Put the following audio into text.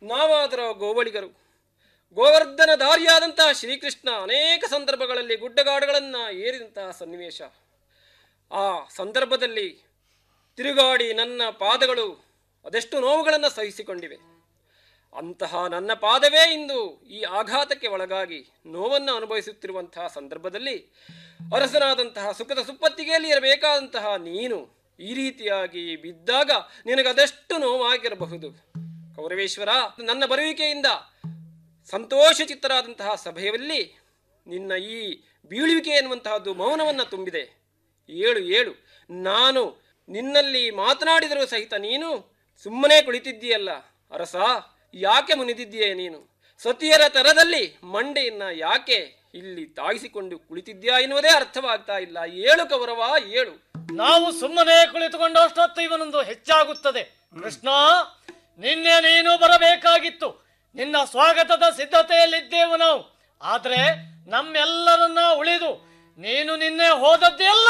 ನಾವಾದರ ಗೋವಳಿಗರು ಗೋವರ್ಧನ ದಾರಿಯಾದಂತಹ ಶ್ರೀಕೃಷ್ಣ ಅನೇಕ ಸಂದರ್ಭಗಳಲ್ಲಿ ಗುಡ್ಡಗಾಡುಗಳನ್ನು ಏರಿದಂತಹ ಸನ್ನಿವೇಶ ಆ ಸಂದರ್ಭದಲ್ಲಿ ತಿರುಗಾಡಿ ನನ್ನ ಪಾದಗಳು ಅದೆಷ್ಟು ನೋವುಗಳನ್ನು ಸಹಿಸಿಕೊಂಡಿವೆ ಅಂತಹ ನನ್ನ ಪಾದವೇ ಇಂದು ಈ ಆಘಾತಕ್ಕೆ ಒಳಗಾಗಿ ನೋವನ್ನು ಅನುಭವಿಸುತ್ತಿರುವಂತಹ ಸಂದರ್ಭದಲ್ಲಿ ಅರಸನಾದಂತಹ ಸುಖದ ಸುಪ್ಪತ್ತಿಗೆಯಲ್ಲಿ ಇರಬೇಕಾದಂತಹ ನೀನು ಈ ರೀತಿಯಾಗಿ ಬಿದ್ದಾಗ ನಿನಗದೆಷ್ಟು ನೋವಾಗಿರಬಹುದು ಕೌರವೇಶ್ವರ ನನ್ನ ಬರುವಿಕೆಯಿಂದ ಸಂತೋಷಚಿತ್ತರಾದಂತಹ ಸಭೆಯಲ್ಲಿ ನಿನ್ನ ಈ ಬೀಳುವಿಕೆ ಎನ್ನುವಂತಹದ್ದು ಮೌನವನ್ನು ತುಂಬಿದೆ ಏಳು ಏಳು ನಾನು ನಿನ್ನಲ್ಲಿ ಮಾತನಾಡಿದರೂ ಸಹಿತ ನೀನು ಸುಮ್ಮನೆ ಕುಳಿತಿದ್ದೀಯಲ್ಲ ಅರಸ ಯಾಕೆ ಮುನಿದಿದ್ದೀಯ ನೀನು ಸತಿಯರ ತರದಲ್ಲಿ ಮಂಡೆಯನ್ನ ಯಾಕೆ ಇಲ್ಲಿ ತಾಗಿಸಿಕೊಂಡು ಕುಳಿತಿದ್ಯಾ ಎನ್ನುವುದೇ ಅರ್ಥವಾಗ್ತಾ ಇಲ್ಲ ಏಳು ಕೌರವ ಏಳು ನಾವು ಸುಮ್ಮನೆ ಕುಳಿತುಕೊಂಡಷ್ಟೊತ್ತು ಇವನೊಂದು ಹೆಚ್ಚಾಗುತ್ತದೆ ಕೃಷ್ಣ ನಿನ್ನೆ ನೀನು ಬರಬೇಕಾಗಿತ್ತು ನಿನ್ನ ಸ್ವಾಗತದ ಸಿದ್ಧತೆಯಲ್ಲಿದ್ದೇವು ನಾವು ಆದ್ರೆ ನಮ್ಮೆಲ್ಲರನ್ನ ಉಳಿದು ನೀನು ನಿನ್ನೆ ಹೋದದ್ದೆಲ್ಲ